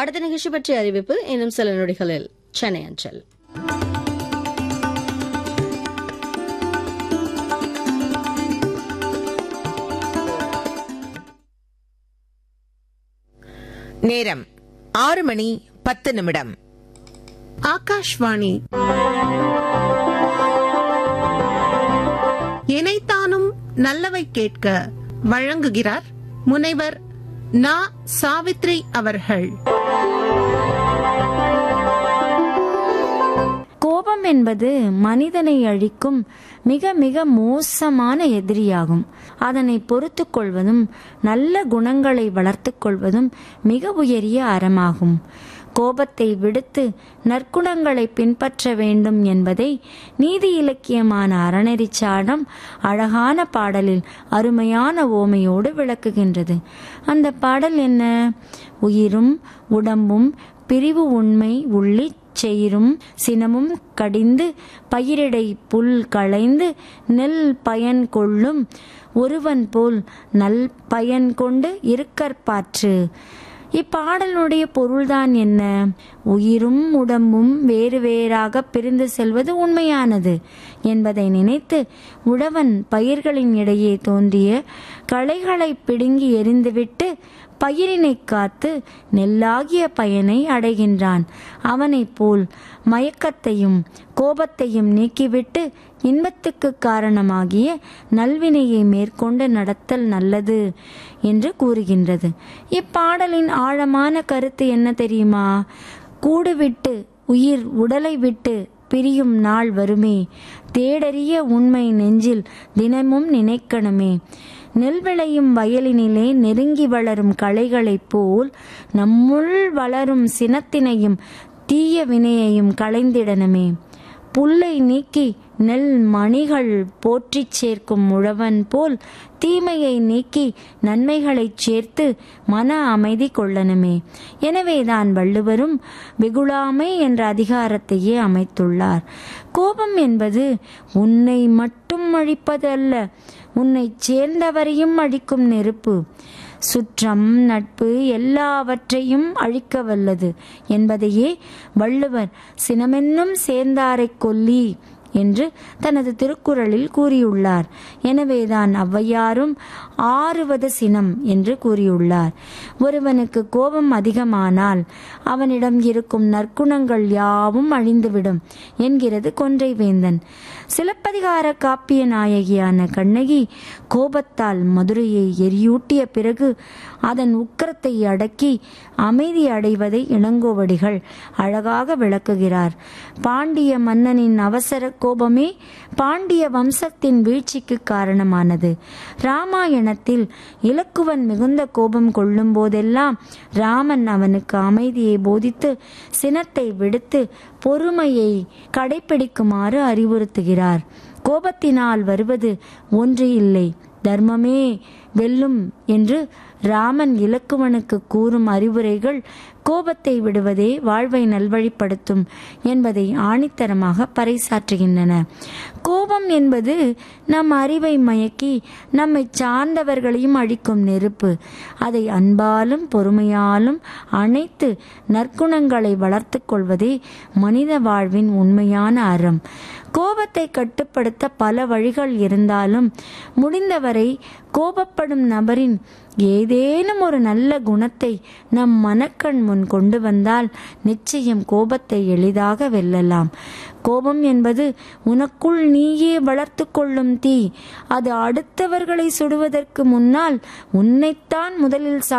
அடுத்த நிகழ்ச்சி பற்றிய அறிவிப்பு இன்னும் சில நொடிகளில் சென்னை அஞ்சல் நேரம் ஆறு மணி பத்து நிமிடம் ஆகாஷ்வாணி இணைத்தானும் நல்லவை கேட்க வழங்குகிறார் முனைவர் நா சாவித்ரி அவர்கள் கோபம் என்பது மனிதனை அழிக்கும் மிக மிக மோசமான எதிரியாகும் அதனை பொறுத்து கொள்வதும் நல்ல குணங்களை வளர்த்து கொள்வதும் மிக உயரிய அறமாகும் கோபத்தை விடுத்து நற்குணங்களை பின்பற்ற வேண்டும் என்பதை நீதி இலக்கியமான அறநெறிச்சாடம் அழகான பாடலில் அருமையான ஓமையோடு விளக்குகின்றது அந்த பாடல் என்ன உயிரும் உடம்பும் பிரிவு உண்மை உள்ளி செயிரும் சினமும் கடிந்து பயிரிடை புல் களைந்து நெல் பயன் கொள்ளும் ஒருவன் போல் நல் பயன் கொண்டு இருக்கற்பாற்று இப்பாடலுடைய பொருள்தான் என்ன உயிரும் உடம்பும் வேறு வேறாக பிரிந்து செல்வது உண்மையானது என்பதை நினைத்து உழவன் பயிர்களின் இடையே தோன்றிய களைகளை பிடுங்கி எறிந்துவிட்டு பயிரினை காத்து நெல்லாகிய பயனை அடைகின்றான் அவனைப் போல் மயக்கத்தையும் கோபத்தையும் நீக்கிவிட்டு இன்பத்துக்கு காரணமாகிய நல்வினையை மேற்கொண்டு நடத்தல் நல்லது என்று கூறுகின்றது இப்பாடலின் ஆழமான கருத்து என்ன தெரியுமா கூடு விட்டு உயிர் உடலை விட்டு பிரியும் நாள் வருமே தேடறிய உண்மை நெஞ்சில் தினமும் நினைக்கணுமே நெல் விளையும் வயலினிலே நெருங்கி வளரும் களைகளைப் போல் நம்முள் வளரும் சினத்தினையும் தீய வினையையும் களைந்திடணுமே புல்லை நீக்கி நெல் மணிகள் போற்றிச் சேர்க்கும் உழவன் போல் தீமையை நீக்கி நன்மைகளைச் சேர்த்து மன அமைதி கொள்ளணுமே எனவேதான் வள்ளுவரும் வெகுளாமை என்ற அதிகாரத்தையே அமைத்துள்ளார் கோபம் என்பது உன்னை மட்டும் அழிப்பது அல்ல உன்னை சேர்ந்தவரையும் அழிக்கும் நெருப்பு சுற்றம் நட்பு எல்லாவற்றையும் அழிக்க வல்லது என்பதையே வள்ளுவர் சினமென்னும் சேர்ந்தாரைக் கொல்லி என்று தனது திருக்குறளில் கூறியுள்ளார் எனவேதான் ஔவையாரும் ஆறுவது சினம் என்று கூறியுள்ளார் ஒருவனுக்கு கோபம் அதிகமானால் அவனிடம் இருக்கும் நற்குணங்கள் யாவும் அழிந்துவிடும் என்கிறது கொன்றை வேந்தன் சிலப்பதிகார காப்பிய நாயகியான கண்ணகி கோபத்தால் மதுரையை எரியூட்டிய பிறகு அதன் உக்கரத்தை அடக்கி அமைதி அடைவதை இளங்கோவடிகள் அழகாக விளக்குகிறார் பாண்டிய மன்னனின் அவசர கோபமே பாண்டிய வம்சத்தின் வீழ்ச்சிக்கு காரணமானது ராமாயணத்தில் இலக்குவன் மிகுந்த கோபம் கொள்ளும் போதெல்லாம் ராமன் அவனுக்கு அமைதியை போதித்து சினத்தை விடுத்து பொறுமையை கடைபிடிக்குமாறு அறிவுறுத்துகிறார் கோபத்தினால் வருவது ஒன்று இல்லை தர்மமே வெல்லும் என்று ராமன் இலக்குவனுக்கு கூறும் அறிவுரைகள் கோபத்தை விடுவதே வாழ்வை நல்வழிப்படுத்தும் என்பதை ஆணித்தரமாக பறைசாற்றுகின்றன கோபம் என்பது நம் அறிவை மயக்கி நம்மை சார்ந்தவர்களையும் அழிக்கும் நெருப்பு அதை அன்பாலும் பொறுமையாலும் அனைத்து நற்குணங்களை வளர்த்து கொள்வதே மனித வாழ்வின் உண்மையான அறம் கோபத்தை கட்டுப்படுத்த பல வழிகள் இருந்தாலும் முடிந்தவரை கோபப்படும் நபரின் ஏதேனும் ஒரு நல்ல குணத்தை நம் மனக்கண் முன் கொண்டு வந்தால் நிச்சயம் கோபத்தை எளிதாக வெல்லலாம் கோபம் என்பது உனக்குள் நீயே வளர்த்து கொள்ளும் தீ அது அடுத்தவர்களை சுடுவதற்கு முன்னால் உன்னைத்தான் முதலில்